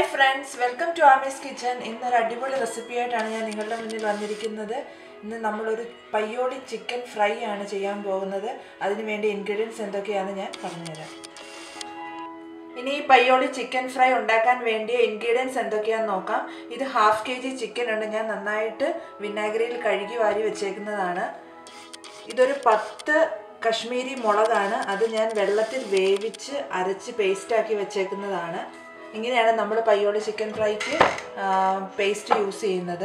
hi friends welcome to Amee's kitchen ഇന്നൊരു അടിപൊളി recipe ആയിട്ടാണ് ഞാൻ നിങ്ങളുടെ മുന്നിൽ വന്നിരിക്കുന്നത് ഇന്ന് നമ്മളൊരു പയ്യോളി ചിക്കൻ ഫ്രൈ ആണ് ചെയ്യാൻ പോകുന്നത് അതിന് വേണ്ടി ഇൻഗ്രീഡിയൻസ് എന്തൊക്കെയാണെന്ന് ഞാൻ പറഞ്ഞുതരാം ഇനി ഈ പയ്യോളി ചിക്കൻ ഫ്രൈ ഉണ്ടാക്കാൻ വേണ്ടിയ ഇൻഗ്രീഡിയൻസ് എന്തൊക്കെയാണെന്ന് നോക്കാം ഇത് ഹാഫ് കെ ജി ചിക്കൻ ഉണ്ട് ഞാൻ നന്നായിട്ട് വിനാഗിരിയിൽ കഴുകി വാരി വെച്ചേക്കുന്നതാണ് ഇതൊരു പത്ത് കശ്മീരി മുളകാണ് അത് ഞാൻ വെള്ളത്തിൽ വേവിച്ച് അരച്ച് പേസ്റ്റാക്കി വെച്ചേക്കുന്നതാണ് ഇങ്ങനെയാണ് നമ്മൾ പയ്യോളി ചിക്കൻ ഫ്രൈക്ക് പേസ്റ്റ് യൂസ് ചെയ്യുന്നത്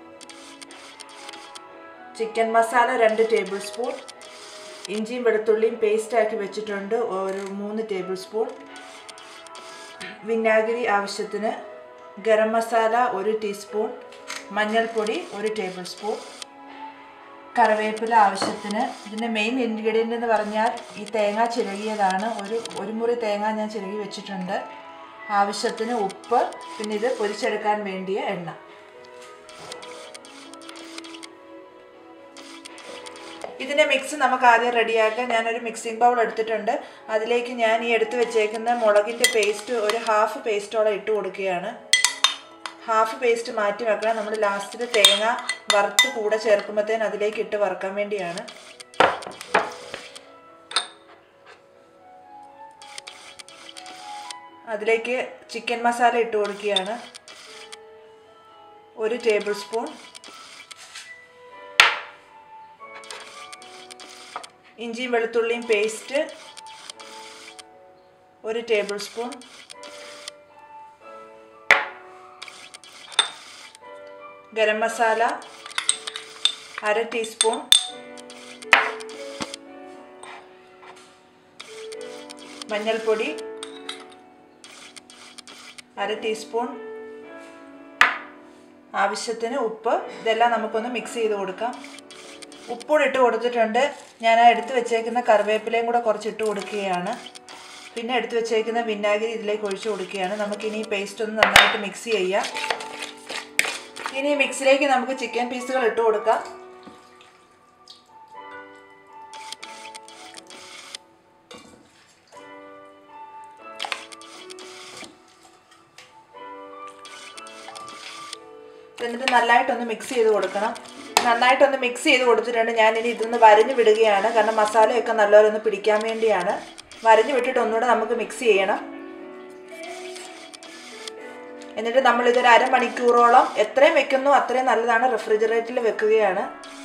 ചിക്കൻ മസാല രണ്ട് ടേബിൾ സ്പൂൺ ഇഞ്ചിയും വെളുത്തുള്ളിയും പേസ്റ്റാക്കി വെച്ചിട്ടുണ്ട് ഒരു മൂന്ന് ടേബിൾ സ്പൂൺ വിനാഗിരി ആവശ്യത്തിന് ഗരം മസാല ഒരു ടീസ്പൂൺ മഞ്ഞൾപ്പൊടി ഒരു ടേബിൾ സ്പൂൺ കറിവേപ്പില ആവശ്യത്തിന് ഇതിൻ്റെ മെയിൻ ഇൻഗ്രീഡിയൻ്റ് എന്ന് പറഞ്ഞാൽ ഈ തേങ്ങ ചിരകിയതാണ് ഒരു ഒരു മുറി തേങ്ങ ഞാൻ ചിരകി വെച്ചിട്ടുണ്ട് ആവശ്യത്തിന് ഉപ്പ് പിന്നെ ഇത് പൊരിച്ചെടുക്കാൻ വേണ്ടിയ എണ്ണ ഇതിൻ്റെ മിക്സ് നമുക്ക് ആദ്യം റെഡിയാക്കാം ഞാനൊരു മിക്സിംഗ് ബൗൾ എടുത്തിട്ടുണ്ട് അതിലേക്ക് ഞാൻ ഈ എടുത്ത് വെച്ചേക്കുന്ന മുളകിൻ്റെ പേസ്റ്റ് ഒരു ഹാഫ് പേസ്റ്റോളം ഇട്ട് കൊടുക്കുകയാണ് ഹാഫ് പേസ്റ്റ് മാറ്റി വെക്കണം നമ്മൾ ലാസ്റ്റിൽ തേങ്ങ വറുത്ത് കൂടെ ചേർക്കുമ്പോഴത്തേന് അതിലേക്ക് ഇട്ട് വറുക്കാൻ വേണ്ടിയാണ് അതിലേക്ക് ചിക്കൻ മസാല ഇട്ട് കൊടുക്കുകയാണ് ഒരു ടേബിൾ സ്പൂൺ ഇഞ്ചിയും വെളുത്തുള്ളിയും പേസ്റ്റ് ഒരു ടേബിൾ സ്പൂൺ ഗരം മസാല അര ടീസ്പൂൺ മഞ്ഞൾപ്പൊടി അര ടീസ്പൂൺ ആവശ്യത്തിന് ഉപ്പ് ഇതെല്ലാം നമുക്കൊന്ന് മിക്സ് ചെയ്ത് കൊടുക്കാം ഉപ്പൂടെ ഇട്ട് കൊടുത്തിട്ടുണ്ട് ഞാൻ ആ എടുത്ത് വെച്ചേക്കുന്ന കറിവേപ്പിലയും കൂടെ കുറച്ച് ഇട്ട് കൊടുക്കുകയാണ് പിന്നെ എടുത്ത് വെച്ചേക്കുന്ന വിനാഗിരി ഇതിലേക്ക് ഒഴിച്ചു കൊടുക്കുകയാണ് നമുക്കിനി ഈ പേസ്റ്റ് ഒന്ന് നന്നായിട്ട് മിക്സ് ചെയ്യാം ഇനി മിക്സിലേക്ക് നമുക്ക് ചിക്കൻ പീസുകൾ ഇട്ട് കൊടുക്കാം എന്നിട്ട് നന്നായിട്ടൊന്ന് മിക്സ് ചെയ്ത് കൊടുക്കണം നന്നായിട്ടൊന്ന് മിക്സ് ചെയ്ത് കൊടുത്തിട്ടുണ്ട് ഞാനിനി ഇതൊന്ന് വരഞ്ഞു വിടുകയാണ് കാരണം മസാലയൊക്കെ നല്ലപോലെ ഒന്ന് പിടിക്കാൻ വേണ്ടിയാണ് വരഞ്ഞു വിട്ടിട്ട് ഒന്നുകൂടെ നമുക്ക് മിക്സ് ചെയ്യണം എന്നിട്ട് നമ്മൾ ഇതൊരു അരമണിക്കൂറോളം എത്രയും വെക്കുന്നു അത്രയും നല്ലതാണ് റെഫ്രിജറേറ്ററിൽ വെക്കുകയാണ്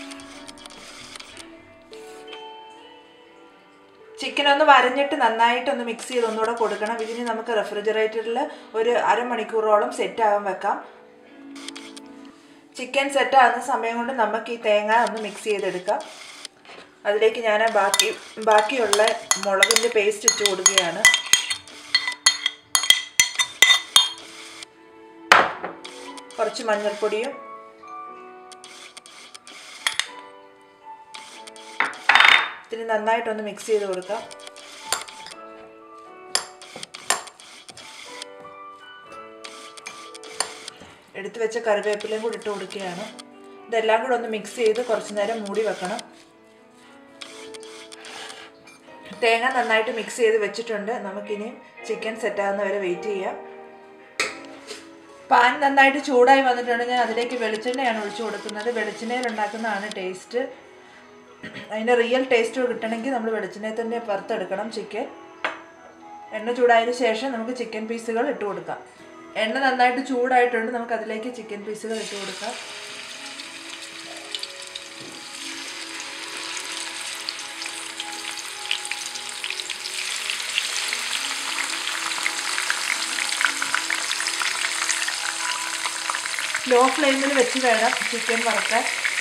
ചിക്കൻ ഒന്ന് വരഞ്ഞിട്ട് നന്നായിട്ടൊന്ന് മിക്സ് ചെയ്ത് ഒന്നുകൂടെ കൊടുക്കണം ഇതിന് നമുക്ക് റെഫ്രിജറേറ്ററിൽ ഒരു അരമണിക്കൂറോളം സെറ്റ് ആകാൻ വെക്കാം ചിക്കൻ സെറ്റ് ആകുന്ന സമയം കൊണ്ട് നമുക്ക് ഈ തേങ്ങ ഒന്ന് മിക്സ് ചെയ്തെടുക്കാം അതിലേക്ക് ഞാൻ ബാക്കി ബാക്കിയുള്ള മുളകിൻ്റെ പേസ്റ്റ് ഇട്ട് കൊടുക്കുകയാണ് കുറച്ച് മഞ്ഞൾപ്പൊടിയും ഇതിന് നന്നായിട്ടൊന്ന് മിക്സ് ചെയ്ത് കൊടുക്കാം എടുത്തു വെച്ച കറിവേപ്പിലയും കൂടി ഇട്ട് കൊടുക്കുകയാണ് ഇതെല്ലാം കൂടെ ഒന്ന് മിക്സ് ചെയ്ത് കുറച്ച് നേരം മൂടി വെക്കണം തേങ്ങ നന്നായിട്ട് മിക്സ് ചെയ്ത് വെച്ചിട്ടുണ്ട് നമുക്കിനി ചിക്കൻ സെറ്റാകുന്ന വരെ വെയിറ്റ് ചെയ്യാം പാൻ നന്നായിട്ട് ചൂടായി വന്നിട്ടുണ്ട് ഞാൻ അതിലേക്ക് വെളിച്ചെണ്ണയാണ് ഒഴിച്ചു കൊടുക്കുന്നത് വെളിച്ചെണ്ണയിൽ ഉണ്ടാക്കുന്നതാണ് ടേസ്റ്റ് അതിൻ്റെ റിയൽ ടേസ്റ്റ് കിട്ടണമെങ്കിൽ നമ്മൾ വെളിച്ചെണ്ണയിൽ തന്നെ പുറത്തെടുക്കണം ചിക്കൻ എണ്ണ ചൂടായതിനു ശേഷം നമുക്ക് ചിക്കൻ പീസുകൾ ഇട്ട് കൊടുക്കാം എണ്ണ നന്നായിട്ട് ചൂടായിട്ടുണ്ട് നമുക്ക് അതിലേക്ക് ചിക്കൻ പീസുകൾ ഇട്ട് കൊടുക്കാം ലോ ഫ്ലെയിമിൽ വെച്ച് വേണം ചിക്കൻ വറുക്കാൻ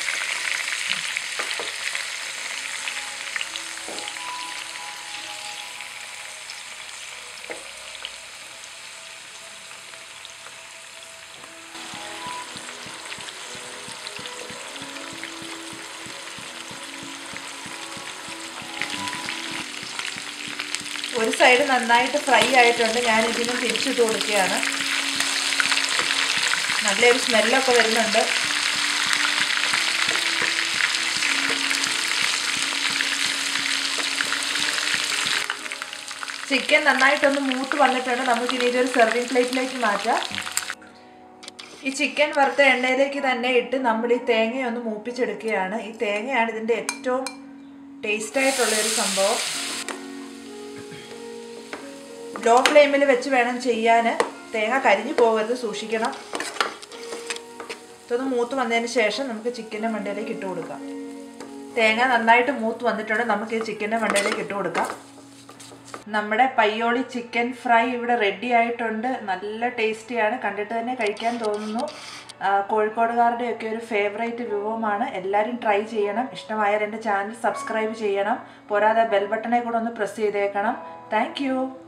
ഒരു സൈഡ് നന്നായിട്ട് ഫ്രൈ ആയിട്ടുണ്ട് ഞാൻ ഇതിന് തിരിച്ചിട്ട് കൊടുക്കുകയാണ് നല്ലൊരു സ്മെല്ലൊക്കെ വരുന്നുണ്ട് ചിക്കൻ നന്നായിട്ടൊന്ന് മൂത്ത് വന്നിട്ടുണ്ട് നമുക്ക് ഇനി ഇതൊരു സെർവിങ് പ്ലേറ്റിലേക്ക് മാറ്റാം ഈ ചിക്കൻ വറുത്ത എണ്ണയിലേക്ക് തന്നെ ഇട്ട് നമ്മൾ ഈ തേങ്ങയൊന്ന് മൂപ്പിച്ചെടുക്കുകയാണ് ഈ തേങ്ങയാണ് ഇതിൻ്റെ ഏറ്റവും ടേസ്റ്റ് ആയിട്ടുള്ള ഒരു സംഭവം ലോ ഫ്ലെയിമിൽ വെച്ച് വേണം ചെയ്യാൻ തേങ്ങ കരിഞ്ഞു പോകരുത് സൂക്ഷിക്കണം ഇതൊന്ന് മൂത്ത് വന്നതിന് ശേഷം നമുക്ക് ചിക്കൻ്റെ മണ്ടയിലേക്ക് ഇട്ട് കൊടുക്കാം തേങ്ങ നന്നായിട്ട് മൂത്ത് വന്നിട്ടുണ്ട് നമുക്ക് ഈ ചിക്കൻ്റെ മണ്ടയിലേക്ക് ഇട്ട് കൊടുക്കാം നമ്മുടെ പയ്യോളി ചിക്കൻ ഫ്രൈ ഇവിടെ റെഡി ആയിട്ടുണ്ട് നല്ല ടേസ്റ്റിയാണ് കണ്ടിട്ട് തന്നെ കഴിക്കാൻ തോന്നുന്നു ആ, കോഴിക്കോടുകാരുടെയൊക്കെ ഒരു ഫേവറേറ്റ് വിഭവമാണ് എല്ലാവരും ട്രൈ ചെയ്യണം ഇഷ്ടമായാൽ എൻ്റെ ചാനൽ സബ്സ്ക്രൈബ് ചെയ്യണം പോരാതെ ബെൽ ബട്ടണെ കൂടെ ഒന്ന് പ്രസ് ചെയ്തേക്കണം താങ്ക്